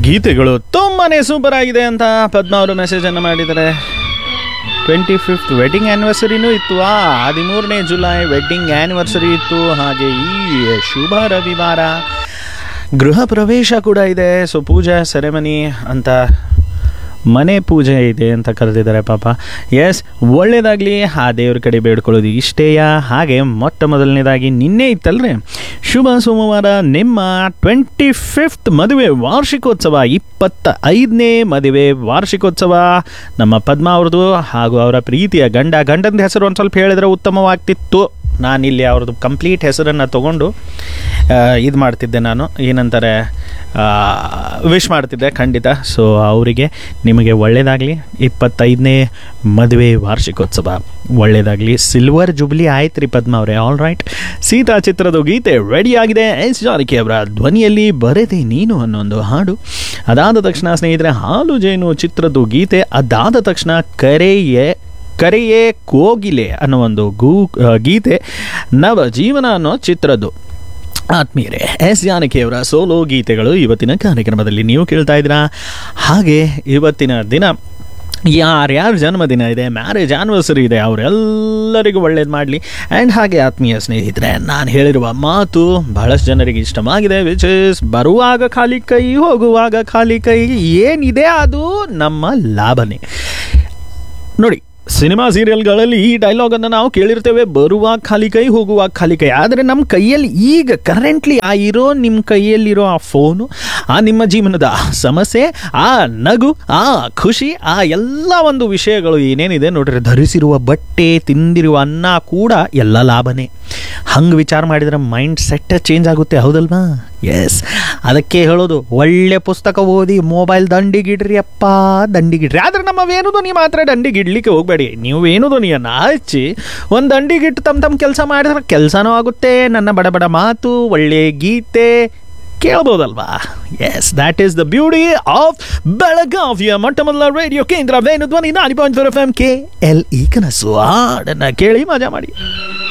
ಗೀತೆಗಳು ತುಂಬಾನೇ ಸೂಪರ್ ಆಗಿದೆ ಅಂತ ಪದ್ಮ ಅವರು ಮೆಸೇಜ್ ಅನ್ನು ಮಾಡಿದ್ದಾರೆ ಟ್ವೆಂಟಿ ಫಿಫ್ತ್ ವೆಡ್ಡಿಂಗ್ ಆ್ಯನಿವರ್ಸರಿನೂ ಇತ್ತು ಆ ಹದಿಮೂರನೇ ಜುಲೈ ವೆಡ್ಡಿಂಗ್ ಆ್ಯನಿವರ್ಸರಿ ಇತ್ತು ಹಾಗೆ ಈ ಶುಭ ರವಿವಾರ ಗೃಹ ಪ್ರವೇಶ ಕೂಡ ಇದೆ ಸೊ ಪೂಜಾ ಸೆರೆಮನಿ ಅಂತ ಮನೆ ಪೂಜೆ ಇದೆ ಅಂತ ಕರೆದಿದ್ದಾರೆ ಪಾಪ ಎಸ್ ಒಳ್ಳೇದಾಗಲಿ ಆ ದೇವ್ರ ಕಡೆ ಬೇಡ್ಕೊಳ್ಳೋದು ಇಷ್ಟೇಯ ಹಾಗೆ ಮೊಟ್ಟ ಮೊದಲನೇದಾಗಿ ನಿನ್ನೆ ಇತ್ತಲ್ರಿ ಶುಭ ಸೋಮವಾರ ನಿಮ್ಮ ಟ್ವೆಂಟಿ ಫಿಫ್ತ್ ಮದುವೆ ವಾರ್ಷಿಕೋತ್ಸವ ಇಪ್ಪತ್ತ ಐದನೇ ಮದುವೆ ವಾರ್ಷಿಕೋತ್ಸವ ನಮ್ಮ ಪದ್ಮ ಅವ್ರದ್ದು ಹಾಗೂ ಅವರ ಪ್ರೀತಿಯ ಗಂಡ ಗಂಡನ ಹೆಸರು ಒಂದು ಸ್ವಲ್ಪ ಹೇಳಿದ್ರೆ ಉತ್ತಮವಾಗ್ತಿತ್ತು ನಾನಿಲ್ಲಿ ಅವ್ರದ್ದು ಕಂಪ್ಲೀಟ್ ಹೆಸರನ್ನು ತೊಗೊಂಡು ಇದು ಮಾಡ್ತಿದ್ದೆ ನಾನು ಏನಂತಾರೆ ವಿಶ್ ಮಾಡ್ತಿದ್ದೆ ಖಂಡಿತ ಸೊ ಅವರಿಗೆ ನಿಮಗೆ ಒಳ್ಳೆಯದಾಗಲಿ ಇಪ್ಪತ್ತೈದನೇ ಮದುವೆ ವಾರ್ಷಿಕೋತ್ಸವ ಒಳ್ಳೆಯದಾಗಲಿ ಸಿಲ್ವರ್ ಜುಬ್ಲಿ ಆಯ್ತು ರೀ ಪದ್ಮ ಅವರೇ ಆಲ್ ರೈಟ್ ಸೀತಾ ಚಿತ್ರದ ಗೀತೆ ರೆಡಿಯಾಗಿದೆ ಎಸ್ ಜಾನಕಿ ಅವರ ಧ್ವನಿಯಲ್ಲಿ ಬರೆದೆ ನೀನು ಅನ್ನೋ ಒಂದು ಹಾಡು ಅದಾದ ತಕ್ಷಣ ಸ್ನೇಹಿತರೆ ಹಾಲು ಜೇನು ಚಿತ್ರದ ಗೀತೆ ಅದಾದ ತಕ್ಷಣ ಕರೆಯೇ ಕರೆಯೇ ಕೋಗಿಲೆ ಅನ್ನೋ ಒಂದು ಗೂ ಆ, ಗೀತೆ ನವ ಜೀವನ ಅನ್ನೋ ಚಿತ್ರದ್ದು ಆತ್ಮೀಯರೇ ಎಸ್ ಜಾನಕಿಯವರ ಸೋಲೋ ಗೀತೆಗಳು ಇವತ್ತಿನ ಕಾರ್ಯಕ್ರಮದಲ್ಲಿ ನೀವು ಕೇಳ್ತಾ ಇದ್ದೀರಾ ಹಾಗೆ ಇವತ್ತಿನ ದಿನ ಯಾರ್ಯಾರ ಜನ್ಮದಿನ ಇದೆ ಮ್ಯಾರೇಜ್ ಆ್ಯನಿವರ್ಸರಿ ಇದೆ ಅವರೆಲ್ಲರಿಗೂ ಒಳ್ಳೇದು ಮಾಡಲಿ ಆ್ಯಂಡ್ ಹಾಗೆ ಆತ್ಮೀಯ ಸ್ನೇಹಿತರೆ ನಾನು ಹೇಳಿರುವ ಮಾತು ಬಹಳಷ್ಟು ಜನರಿಗೆ ಇಷ್ಟವಾಗಿದೆ ವಿಚ್ ಇಸ್ ಬರುವಾಗ ಖಾಲಿ ಕೈ ಹೋಗುವಾಗ ಖಾಲಿ ಕೈ ಏನಿದೆ ಅದು ನಮ್ಮ ಲಾಭನೇ ನೋಡಿ ಸಿನಿಮಾ ಸೀರಿಯಲ್ಗಳಲ್ಲಿ ಈ ಡೈಲಾಗನ್ನು ನಾವು ಕೇಳಿರ್ತೇವೆ ಬರುವಾಗ ಖಾಲಿ ಕೈ ಹೋಗುವಾಗ ಖಾಲಿ ಕೈ ಆದರೆ ನಮ್ಮ ಕೈಯಲ್ಲಿ ಈಗ ಕರೆಂಟ್ಲಿ ಆ ಇರೋ ನಿಮ್ಮ ಕೈಯಲ್ಲಿರೋ ಆ ಫೋನು ಆ ನಿಮ್ಮ ಜೀವನದ ಆ ಸಮಸ್ಯೆ ಆ ನಗು ಆ ಖುಷಿ ಆ ಎಲ್ಲ ಒಂದು ವಿಷಯಗಳು ಏನೇನಿದೆ ನೋಡ್ರಿ ಧರಿಸಿರುವ ಬಟ್ಟೆ ತಿಂದಿರುವ ಅನ್ನ ಕೂಡ ಎಲ್ಲ ಲಾಭನೇ ಹಂಗೆ ವಿಚಾರ ಮಾಡಿದ್ರೆ ಮೈಂಡ್ ಸೆಟ್ ಚೇಂಜ್ ಆಗುತ್ತೆ ಹೌದಲ್ವಾ ಎಸ್ ಅದಕ್ಕೆ ಹೇಳೋದು ಒಳ್ಳೆ ಪುಸ್ತಕ ಓದಿ ಮೊಬೈಲ್ ದಂಡಿಗಿಡ್ರಿ ಅಪ್ಪ ದಂಡಿಗಿಡ್ರಿ ಆದ್ರೆ ನಮ್ಮ ವೇಣುಧ್ವನಿ ಮಾತ್ರ ದಂಡಿಗಿಡ್ಲಿಕ್ಕೆ ಹೋಗಬೇಡಿ ನೀವು ವೇಣುಧ್ವನಿಯನ್ನು ಹಚ್ಚಿ ಒಂದು ದಂಡಿಗಿಟ್ಟು ತಮ್ಮ ತಮ್ಮ ಕೆಲಸ ಮಾಡಿದ್ರೆ ಕೆಲಸನೂ ಆಗುತ್ತೆ ನನ್ನ ಬಡ ಬಡ ಮಾತು ಒಳ್ಳೆ ಗೀತೆ ಕೇಳ್ಬೋದಲ್ವಾ yes that is the beauty of ಬೆಳಗಾವಿಯ ಮೊಟ್ಟ ಮೊದಲ ರೇಡಿಯೋ ಕೇಂದ್ರ Venudhwani ninety point four F M K L E ಕನಸು ಹಾಡನ್ನು ಕೇಳಿ ಮಜಾ ಮಾಡಿ